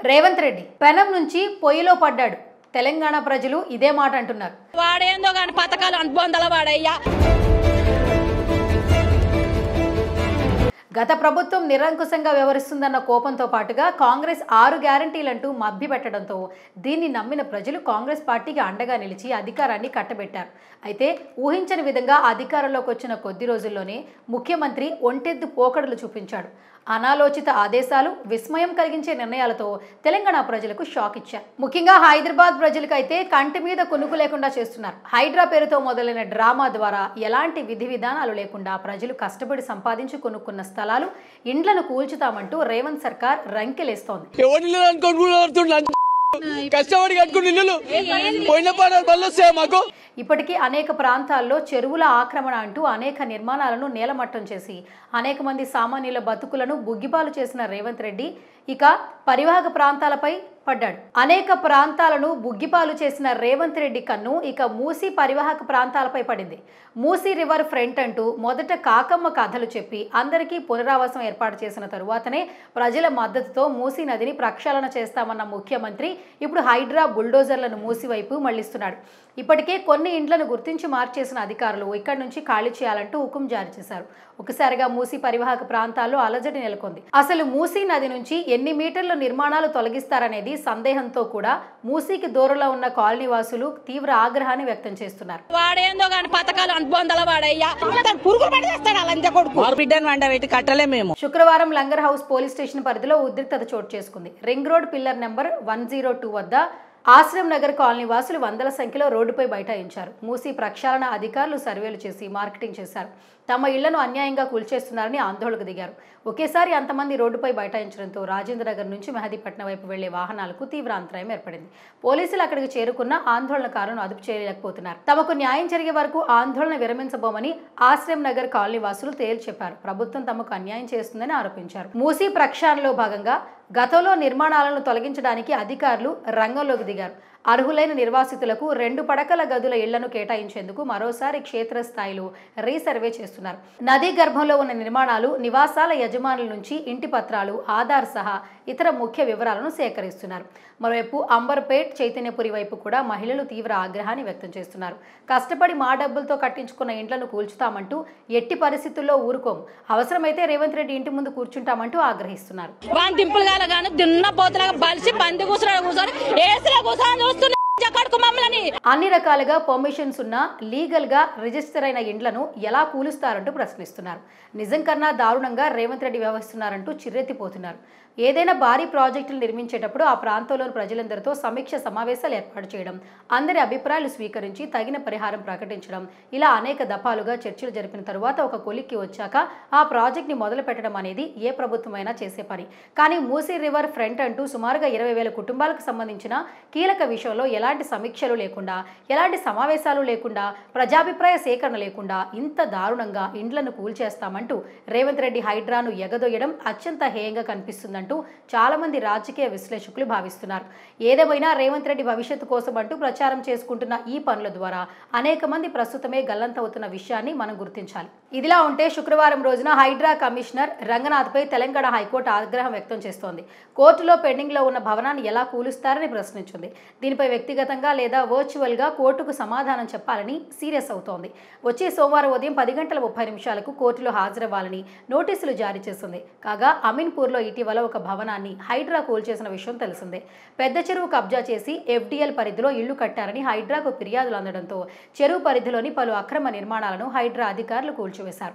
రేవంత్ రెడ్డి పెనం నుంచి పొయ్యిలో పడ్డాడు తెలంగాణ ప్రజలు ఇదే మాట అంటున్నారు వాడేందో కానీ పథకాలు అనుబంధాల వాడయ్యా గత ప్రభుత్వం నిరంకుశంగా వ్యవహరిస్తుందన్న కోపంతో పాటుగా కాంగ్రెస్ ఆరు గ్యారంటీలంటూ మభ్యపెట్టడంతో దీన్ని నమ్మిన ప్రజలు కాంగ్రెస్ పార్టీకి అండగా నిలిచి అధికారాన్ని కట్టబెట్టారు అయితే ఊహించని విధంగా అధికారంలోకి వచ్చిన కొద్ది రోజుల్లోనే ముఖ్యమంత్రి ఒంటెద్దు పోకడలు చూపించాడు అనాలోచిత ఆదేశాలు విస్మయం కలిగించే నిర్ణయాలతో తెలంగాణ ప్రజలకు షాక్ ఇచ్చారు ముఖ్యంగా హైదరాబాద్ ప్రజలకైతే కంటి మీద కొనుక్కు లేకుండా చేస్తున్నారు హైడ్రా పేరుతో మొదలైన డ్రామా ద్వారా ఎలాంటి విధి విధానాలు లేకుండా ప్రజలు కష్టపడి సంపాదించి కొనుక్కున్న స్థలాలు ఇండ్లను కూల్చుతామంటూ రేవంత్ సర్కార్ రంకెలేస్తోంది ఎవరి ఇల్లు అనుకోని కూడా ఆడుతుండు. కష్టపడి కట్టుకుని ఇల్లు పోయిన పాడాలు బళ్ళు వస్తాయా మాకు ఇప్పటికీ అనేక ప్రాంతాల్లో చెరువుల ఆక్రమణ అంటూ అనేక నిర్మాణాలను నేలమట్టం చేసి అనేక మంది సామాన్యుల బతుకులను బుగ్గిపాలు చేసిన రేవంత్ రెడ్డి ఇక పరివాహక ప్రాంతాలపై పడ్డాడు అనేక ప్రాంతాలను బుగ్గిపాలు చేసిన రేవంత్ రెడ్డి కన్ను ఇక మూసీ పరివాహక ప్రాంతాలపై పడింది మూసీ రివర్ ఫ్రంట్ అంటూ మొదట కాకమ్మ కథలు చెప్పి అందరికీ పునరావాసం ఏర్పాటు చేసిన తరువాతనే ప్రజల మద్దతుతో మూసీ నదిని ప్రక్షాళన చేస్తామన్న ముఖ్యమంత్రి ఇప్పుడు హైడ్రా బుల్డోజర్లను మూసి వైపు మళ్లిస్తున్నాడు ఇప్పటికే కొన్ని ఇండ్లను గుర్తించి మార్చేసిన అధికారులు ఇక్కడి నుంచి ఖాళీ చేయాలంటూ హుకుం జారీ చేశారు ఒకసారిగా మూసీ పరివాహక ప్రాంతాల్లో అలజడి నెలకొంది అసలు మూసీ నది నుంచి ఎన్ని మీటర్ల నిర్మాణాలు తొలగిస్తారనేది సందేహంతో కూడా మూసీకి దూరంలో ఉన్న కాలనీ వాసులు తీవ్ర ఆగ్రహాన్ని వ్యక్తం చేస్తున్నారు వాడేందో కానీ పథకాలు అనుబంధాల వాడయ్యా తను పురుగులు పడి చేస్తాడు అలా కొడుకు బిడ్డను వండబెట్టి కట్టలే మేము శుక్రవారం లంగర్ హౌస్ పోలీస్ స్టేషన్ పరిధిలో ఉద్రిక్తత చోటు చేసుకుంది ring road pillar number one zero two వద్ద ఆశ్రమ్ నగర్ కాలనీ వాసులు వందల సంఖ్యలో రోడ్డుపై బైఠాయించారు మూసి ప్రక్షాళన అధికారులు సర్వేలు చేసి మార్కెటింగ్ చేశారు తమ ఇళ్లను అన్యాయంగా కూల్చేస్తున్నారని ఆందోళనకు దిగారు ఒకేసారి అంతమంది రోడ్డుపై బైఠాయించడంతో రాజేంద్ర నగర్ నుంచి మెహదీపట్నం వైపు వెళ్లే వాహనాలకు తీవ్ర అంతరాయం ఏర్పడింది పోలీసులు అక్కడికి చేరుకున్న ఆందోళనకారులను అదుపు చేయలేకపోతున్నారు తమకు న్యాయం జరిగే వరకు ఆందోళన విరమించబోమని ఆశ్రమ్ నగర్ కాలనీ వాసులు తేల్చి చెప్పారు ప్రభుత్వం తమకు అన్యాయం చేస్తుందని ఆరోపించారు మూసీ ప్రక్షాళనలో భాగంగా గతంలో నిర్మాణాలను తొలగించడానికి అధికారులు రంగంలోకి దిగారు అర్హులైన నిర్వాసితులకు రెండు పడకల గదుల ఇళ్లను కేటాయించేందుకు మరోసారి క్షేత్రస్థాయిలో రీసర్వే చేస్తున్నారు నదీ గర్భంలో ఉన్న నిర్మాణాలు నివాసాల యజమానుల నుంచి ఇంటి పత్రాలు ఆధార్ సహా ఇతర ముఖ్య వివరాలను సేకరిస్తున్నారు మరోవైపు అంబర్పేట్ చైతన్యపురి వైపు కూడా మహిళలు తీవ్ర ఆగ్రహాన్ని వ్యక్తం చేస్తున్నారు కష్టపడి మా డబ్బులతో కట్టించుకున్న ఇండ్లను కూల్చుతామంటూ ఎట్టి పరిస్థితుల్లో ఊరుకోము అవసరమైతే రేవంత్ రెడ్డి ఇంటి ముందు కూర్చుంటామంటూ ఆగ్రహిస్తున్నారు వాని దింపులు కాల కానీ దున్న పోతులాగా బలిసి పంది కూర్చున్నాడు కూర్చొని ఏసులో కూర్చొని చూస్తున్నా కొడుకు మమ్మల్ని అన్ని రకాలుగా పర్మిషన్స్ ఉన్న లీగల్గా రిజిస్టర్ అయిన ఇండ్లను ఎలా కూలుస్తారంటూ ప్రశ్నిస్తున్నారు నిజం కన్నా దారుణంగా రేవంత్ రెడ్డి వ్యవహరిస్తున్నారంటూ చిర్రెత్తిపోతున్నారు ఏదైనా భారీ ప్రాజెక్టులు నిర్మించేటప్పుడు ఆ ప్రాంతంలోని ప్రజలందరితో సమీక్ష సమావేశాలు ఏర్పాటు చేయడం అందరి అభిప్రాయాలు స్వీకరించి తగిన పరిహారం ప్రకటించడం ఇలా అనేక దఫాలుగా చర్చలు జరిపిన తరువాత ఒక కొలిక్కి వచ్చాక ఆ ప్రాజెక్ట్ని మొదలు పెట్టడం అనేది ఏ ప్రభుత్వమైనా చేసే పని కానీ మూసీ రివర్ ఫ్రంట్ అంటూ సుమారుగా ఇరవై వేల కుటుంబాలకు సంబంధించిన కీలక విషయంలో ఎలాంటి సమీక్షలు లేకుండా ఎలాంటి సమావేశాలు లేకుండా ప్రజాభిప్రాయ సేకరణ లేకుండా ఇంత దారుణంగా ఇండ్లను కూల్చేస్తామంటూ రేవంత్ రెడ్డి హైడ్రాను ఎగదొయ్యడం అత్యంత హేయంగా కనిపిస్తుందంటూ చాలా మంది రాజకీయ విశ్లేషకులు భావిస్తున్నారు ఏదేమైనా రేవంత్ రెడ్డి భవిష్యత్తు కోసం అంటూ ప్రచారం చేసుకుంటున్న ఈ పనుల ద్వారా అనేక మంది ప్రస్తుతమే గల్లంతవుతున్న విషయాన్ని మనం గుర్తించాలి ఇదిలా ఉంటే శుక్రవారం రోజున హైడ్రా కమిషనర్ రంగనాథ్పై తెలంగాణ హైకోర్టు ఆగ్రహం వ్యక్తం చేస్తోంది కోర్టులో పెండింగ్లో ఉన్న భవనాన్ని ఎలా కూలుస్తారని ప్రశ్నించింది దీనిపై వ్యక్తిగతంగా లేదా వర్చువల్గా కోర్టుకు సమాధానం చెప్పాలని సీరియస్ అవుతోంది వచ్చే సోమవారం ఉదయం పది గంటల ముప్పై నిమిషాలకు కోర్టులో హాజరవ్వాలని నోటీసులు జారీ చేసింది కాగా అమీన్పూర్లో ఇటీవల ఒక భవనాన్ని హైడ్రా కూల్చేసిన విషయం తెలిసిందే పెద్ద చెరువు కబ్జా చేసి ఎఫ్డీఎల్ పరిధిలో ఇళ్లు కట్టారని హైడ్రాకు ఫిర్యాదులు అందడంతో చెరువు పరిధిలోని పలు అక్రమ నిర్మాణాలను హైడ్రా అధికారులు కూల్చివేశారు